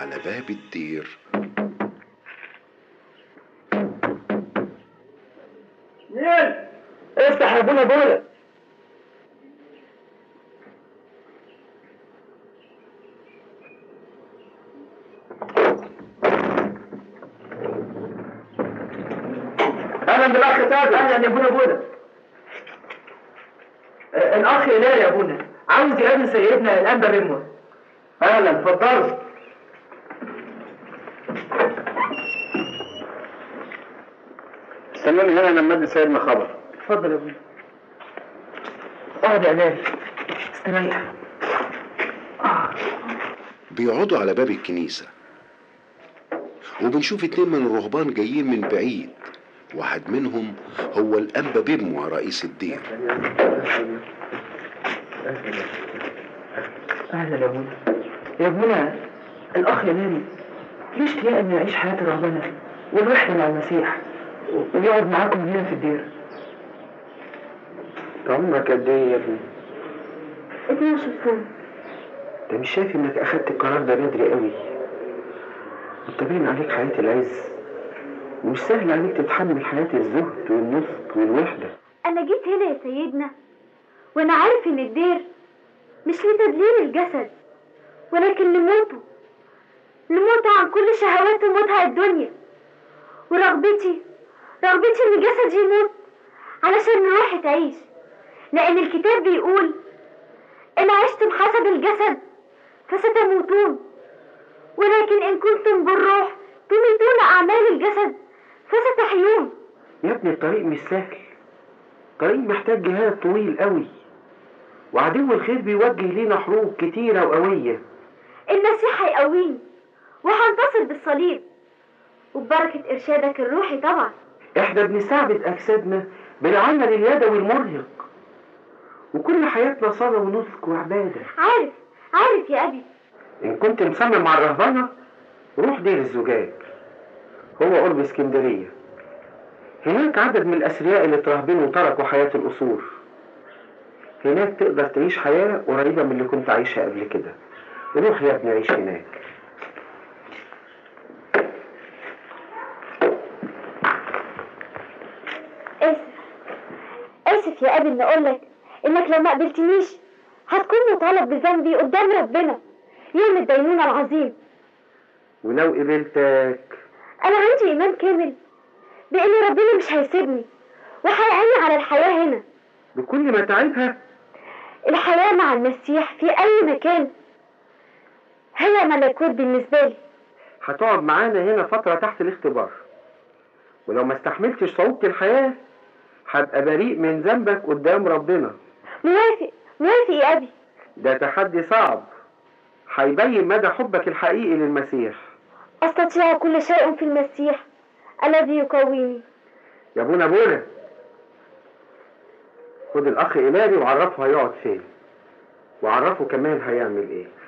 على باب الدير مين؟ افتح يا ابونا بولا اهلا بالاخ تاج اهلا يا ابونا بولا آه، الاخ هلال يا ابونا عاوز يقابل سيدنا الانبا رموه اهلا اتفضل استنوني هنا لما ادي سيدنا خبر اتفضل يا ابونا اقعد يا هلال استريح بيقعدوا على باب الكنيسة وبنشوف اتنين من الرهبان جايين من بعيد واحد منهم هو الأنبا بيموع رئيس الدير اهلا يا ابونا يا ابونا الاخ هلال ليه اشتياق انه يعيش حياه رهبنه والوحده مع المسيح ويقعد معاكم هنا في الدير عمرك قد ايه يا ابني 12 سنة انت مش شايف انك اخدت القرار ده بدري قوي انت باين عليك حياة العز ومش سهل عليك تتحمل حياة الزهد والنصب والوحدة أنا جيت هنا يا سيدنا وأنا عارف إن الدير مش لتدليل الجسد ولكن لموته لموته عن كل شهوات ومتع الدنيا ورغبتي رغبتي إن جسدي يموت علشان روحي تعيش لأن الكتاب بيقول إن عشتم حسب الجسد فستموتون ولكن إن كنتم بالروح تميتون أعمال الجسد فستحيون يا ابني الطريق مش سهل طريق محتاج جهاد طويل قوي وعدو الخير بيوجه لينا حروب كتيرة وقوية المسيح هيقويني وهنتصر بالصليب وببركة إرشادك الروحي طبعا احنا بنستعبد اجسادنا بالعمل اليدوي المرهق وكل حياتنا صلاة ونسك وعبادة عارف عارف يا أبي إن كنت مصمم على الرهبنة روح دير الزجاج هو قرب اسكندرية هناك عدد من الأثرياء اللي ترهبنوا وتركوا حياة الأصول هناك تقدر تعيش حياة قريبة من اللي كنت عايشها قبل كده روح يا ابني عيش هناك آسف آسف يا أبي إن أقولك إنك لو ما قبلتنيش هتكون مطالب بذنبي قدام ربنا يوم الدينونة العظيم ولو قبلتك أنا عندي إيمان كامل بإن ربنا مش هيسيبني وهيعيني على الحياة هنا بكل متاعبها الحياة مع المسيح في أي مكان هي ملكوت بالنسبة لي هتقعد معانا هنا فترة تحت الاختبار ولو ما استحملتش صعوبة الحياة هبقى بريء من ذنبك قدام ربنا موافق موافق يا أبي ده تحدي صعب هيبين مدى حبك الحقيقي للمسيح أستطيع كل شيء في المسيح الذي يقويني يا ابونا بولا خد الاخ إلاري وعرفه هيقعد فين وعرفه كمان هيعمل ايه